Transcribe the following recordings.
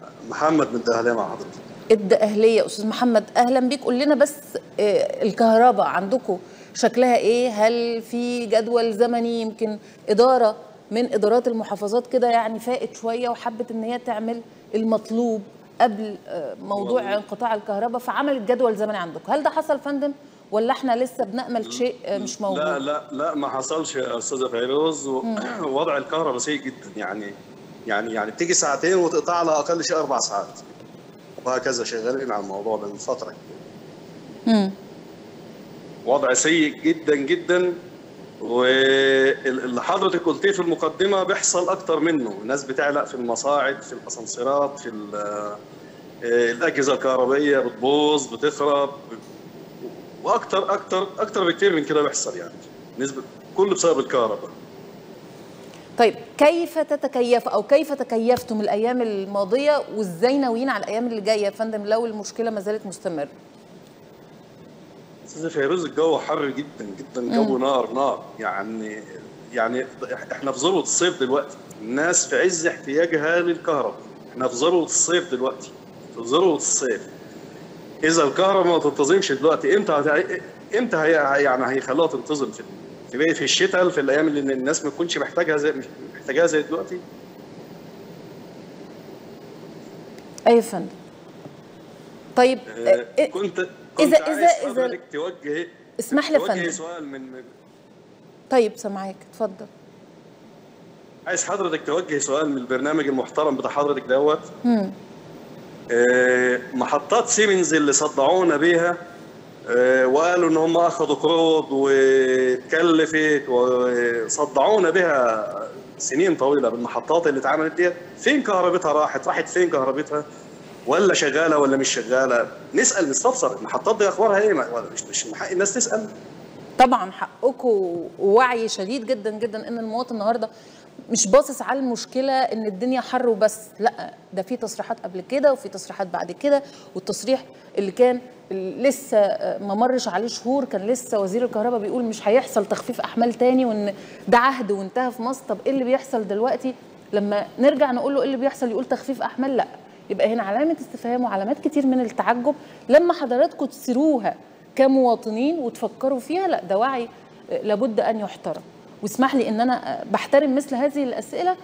محمد من الدهليه مع حضرتك الدقهليه استاذ محمد اهلا بيك قول لنا بس آه، الكهرباء عندكم شكلها ايه هل في جدول زمني يمكن اداره من ادارات المحافظات كده يعني فاقت شويه وحبت ان هي تعمل المطلوب قبل آه، موضوع والله. انقطاع الكهرباء فعملت جدول زمني عندكم هل ده حصل فندم ولا احنا لسه بنأمل شيء آه، مش موجود لا لا لا ما حصلش يا استاذه فيروز و- وضع الكهرباء سيء جدا يعني يعني يعني بتيجي ساعتين وتقطع لها اقل شيء اربع ساعات وهكذا شغالين على الموضوع ده من فتره كبيرة. مم. وضع سيء جدا جدا واللي حضرتك قلتيه في المقدمه بيحصل اكتر منه الناس بتعلق في المصاعد في الاسانسيرات في ال- آه، الاجهزه الكهربائيه بتبوظ بتخرب واكتر اكتر اكتر بكتير من كده بيحصل يعني نسبه كله بسبب الكهرباء طيب كيف تتكيف او كيف تكيفتم الايام الماضيه وازاي ناويين على الايام اللي جايه يا فندم لو المشكله ما زالت مستمره استاذ فيروز الجو حر جدا جدا جو نار نار يعني يعني احنا في ذروه الصيف دلوقتي الناس في عز احتياجها للكهرباء احنا في ذروه الصيف دلوقتي في ذروه الصيف اذا الكهرباء ما تنتظمش دلوقتي امتى هت- امتى هي يعني هيخلوها تنتظم في في في الشتاء في الايام اللي الناس ما تكونش محتاجها زي مش محتاجاها زي دلوقتي اي يا فندم طيب آه، آه، كنت كنت إذا- عايز إذا- إذا- حضرتك توجهي اسمح لي يا توجهي فندم سؤال من طيب سامعاك اتفضل عايز حضرتك توجه سؤال من البرنامج المحترم بتاع حضرتك دوت مم. آه، محطات سيمنز اللي صدعونا بيها آه، وقالوا ان هم اخذوا قروض واتكلفت وصدعونا بها سنين طويله بالمحطات اللي اتعملت ديت فين كهربتها راحت راحت فين كهربتها ولا شغاله ولا مش شغاله نسال نستفسر المحطات دي اخبارها ايه ما- ولا مش مش من حق الناس تسال طبعا حقكم ووعي شديد جدا جدا ان المواطن النهارده مش باصص على المشكله ان الدنيا حر وبس لا ده في تصريحات قبل كده وفي تصريحات بعد كده والتصريح اللي كان لسه ما مرش عليه شهور كان لسه وزير الكهرباء بيقول مش هيحصل تخفيف احمال تاني وان ده عهد وانتهى في مصر طب ايه اللي بيحصل دلوقتي لما نرجع نقول له ايه اللي بيحصل يقول تخفيف احمال لا يبقى هنا علامه استفهام وعلامات كتير من التعجب لما حضراتكم تسيروها كمواطنين وتفكروا فيها لا ده وعي آه، لابد ان يحترم واسمح لي ان انا آه، بحترم مثل هذه الاسئله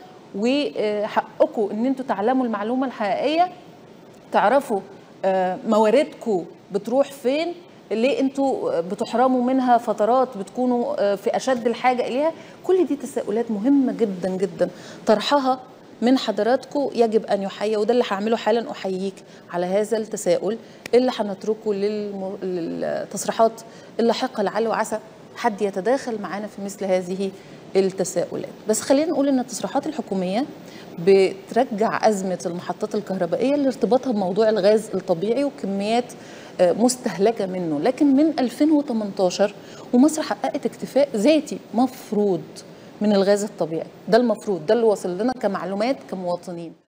وحقكم ان انتوا تعلموا المعلومه الحقيقيه تعرفوا آه، مواردكم بتروح فين ليه انتوا آه، بتحرموا منها فترات بتكونوا آه، في اشد الحاجه اليها كل دي تساؤلات مهمه جدا جدا طرحها من حضراتكم يجب ان يحيى وده اللي هعمله حالا احييك على هذا التساؤل اللي هنتركه للم- للتصريحات اللاحقه لعل وعسى حد يتداخل معانا في مثل هذه التساؤلات بس خلينا نقول ان التصريحات الحكوميه بترجع ازمه المحطات الكهربائيه لارتباطها بموضوع الغاز الطبيعي وكميات آه، مستهلكه منه لكن من 2018 ومصر حققت اكتفاء ذاتي مفروض من الغاز الطبيعي ده المفروض ده اللي واصل لنا كمعلومات كمواطنين